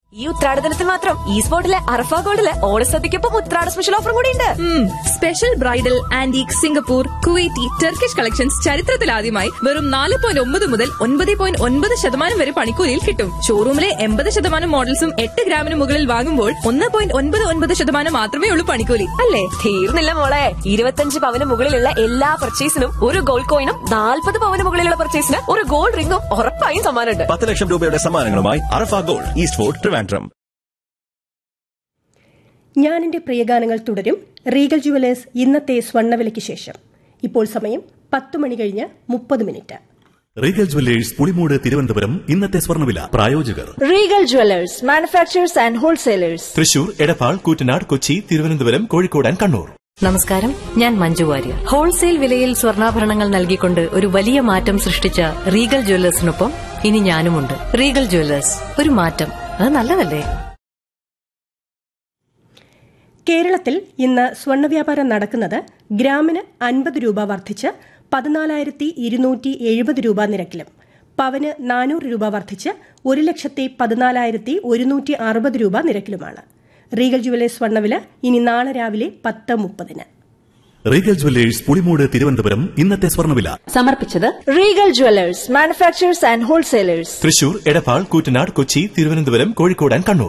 ഈ ഉത്രാടദിനത്തിൽ മാത്രം ഈ സ്പോട്ടിലെ അറഫ ഗോൾഡിലെ ഓണസദ്യക്കൊപ്പം ഉത്രാട സ്പെഷ്യൽ ഓഫർ കൂടി ഉണ്ട് special bridal antique Singapore Kuwaiti Turkish collections ചരിത്രത്തിലാദ്യമായി വെറും നാല് പോയിന്റ് ഒമ്പത് മുതൽ ഒൻപത് പോയിന്റ് ഒൻപത് ശതമാനം വരെ പണിക്കൂലിയിൽ കിട്ടും ഷോറൂമിലെ എൺപത് ശതമാനം മോഡൽസും എട്ട് ഗ്രാമിന് മുകളിൽ വാങ്ങുമ്പോൾ ഒന്ന് പോയിന്റ് ഒൻപത് ഒൻപത് ശതമാനം മാത്രമേ ഉള്ളൂ പണിക്കൂലി അല്ലേ തീർന്നില്ല മോളെ ഇരുപത്തഞ്ച് പവന് മുകളിലുള്ള എല്ലാ പർച്ചേസിനും ഒരു ഗോൾഡ് കോയിനും നാൽപ്പത് പവന് മുകളിലുള്ള പർച്ചേസിന് ഒരു ഗോൾഡ് റിംഗും ഉറപ്പായും സമ്മാനമുണ്ട് പത്ത് ലക്ഷം രൂപയുടെ സമ്മാനങ്ങളുമായി Arafa gold east fort Trivandrum ഞാൻ എൻ്റെ പ്രിയഗാനങ്ങൾ തുടരും റീഗൽ ജുവലേഴ്സ് ഇന്നത്തെ സ്വർണ്ണവിലയ്ക്ക് ശേഷം ഇപ്പോൾ സമയം പത്ത് മണി കഴിഞ്ഞ് മുപ്പത് minute Regal Jewellers Pulimood Thiruvananthapuram ഇന്നത്തെ സ്വർണ്ണവില പ്രായോജകർ Regal Jewelers, manufacturers and wholesalers. Thrissur Edappal Koottanad Kochi Thiruvananthapuram Kozhikode and Kannur നമസ്കാരം ഞാൻ മഞ്ജു വാര്യർ ഹോൾസെയിൽ വിലയിൽ സ്വർണ്ണാഭരണങ്ങൾ നൽകിക്കൊണ്ട് ഒരു വലിയ മാറ്റം സൃഷ്ടിച്ച റീഗൽ ജ്വല്ലേഴ്സിനൊപ്പം ഇനി ഞാനുമുണ്ട് റീഗൽ ജ്വല്ലേഴ്സ് ഒരു മാറ്റം അത് നല്ലതല്ലേ കേരളത്തിൽ ഇന്ന് സ്വർണ്ണവ്യാപാരം നടക്കുന്നത് ഗ്രാമിന് അൻപത് രൂപ വർദ്ധിച്ച് പതിനാലായിരത്തി ഇരുന്നൂറ്റി എഴുപത് രൂപ നിരക്കിലും പവന് നാനൂറ് രൂപ വർദ്ധിച്ച് ഒരു ലക്ഷത്തി പതിനാലായിരത്തി ഒരുന്നൂറ്റി അറുപത് രൂപ നിരക്കിലുമാണ് റീഗൽ ജുവലേഴ്സ് സ്വർണ്ണവില ഇനി നാളെ രാവിലെ പത്ത് മുപ്പതിന് റീഗൽ ജുവല്ലേഴ്സ് പുളിമൂട് തിരുവനന്തപുരം ഇന്നത്തെ സ്വർണ്ണവില സമർപ്പിച്ചത് Regal Jewelers, manufacturers and wholesalers. Thrissur Edappal Koottanad Kochi Thiruvananthapuram Kozhikode and Kannur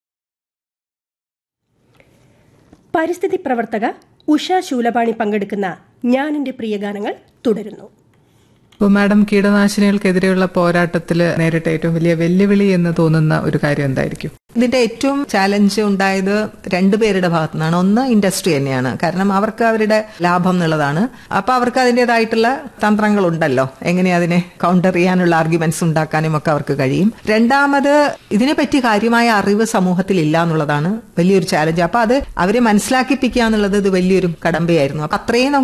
പരിസ്ഥിതി പ്രവർത്തക ഉഷ ശൂലപാണി പങ്കെടുക്കുന്ന ഞാൻ എൻ്റെ പ്രിയഗാനങ്ങൾ തുടരുന്നു അപ്പോൾ മാഡം കീടനാശിനികൾക്കെതിരെയുള്ള പോരാട്ടത്തിൽ നേരിട്ട ഏറ്റവും വലിയ വെല്ലുവിളി എന്ന് തോന്നുന്ന ഒരു കാര്യം എന്തായിരിക്കും ഇതിന്റെ ഏറ്റവും ചാലഞ്ച് ഉണ്ടായത് രണ്ടുപേരുടെ ഭാഗത്തു നിന്നാണ് ഒന്ന് ഇൻഡസ്ട്രി തന്നെയാണ് കാരണം അവർക്ക് അവരുടെ ലാഭം എന്നുള്ളതാണ് അപ്പൊ അവർക്ക് അതിൻ്റെതായിട്ടുള്ള തന്ത്രങ്ങളുണ്ടല്ലോ എങ്ങനെ അതിനെ കൗണ്ടർ ചെയ്യാനുള്ള ആർഗ്യുമെന്റ്സ് ഉണ്ടാക്കാനും ഒക്കെ അവർക്ക് കഴിയും രണ്ടാമത് ഇതിനെപ്പറ്റി കാര്യമായ അറിവ് സമൂഹത്തിൽ ഇല്ല എന്നുള്ളതാണ് വലിയൊരു ചാലഞ്ച് അപ്പൊ അത് അവരെ മനസ്സിലാക്കിപ്പിക്കുക എന്നുള്ളത് ഇത് വലിയൊരു കടമ്പയായിരുന്നു അപ്പൊ അത്രയും നമുക്ക്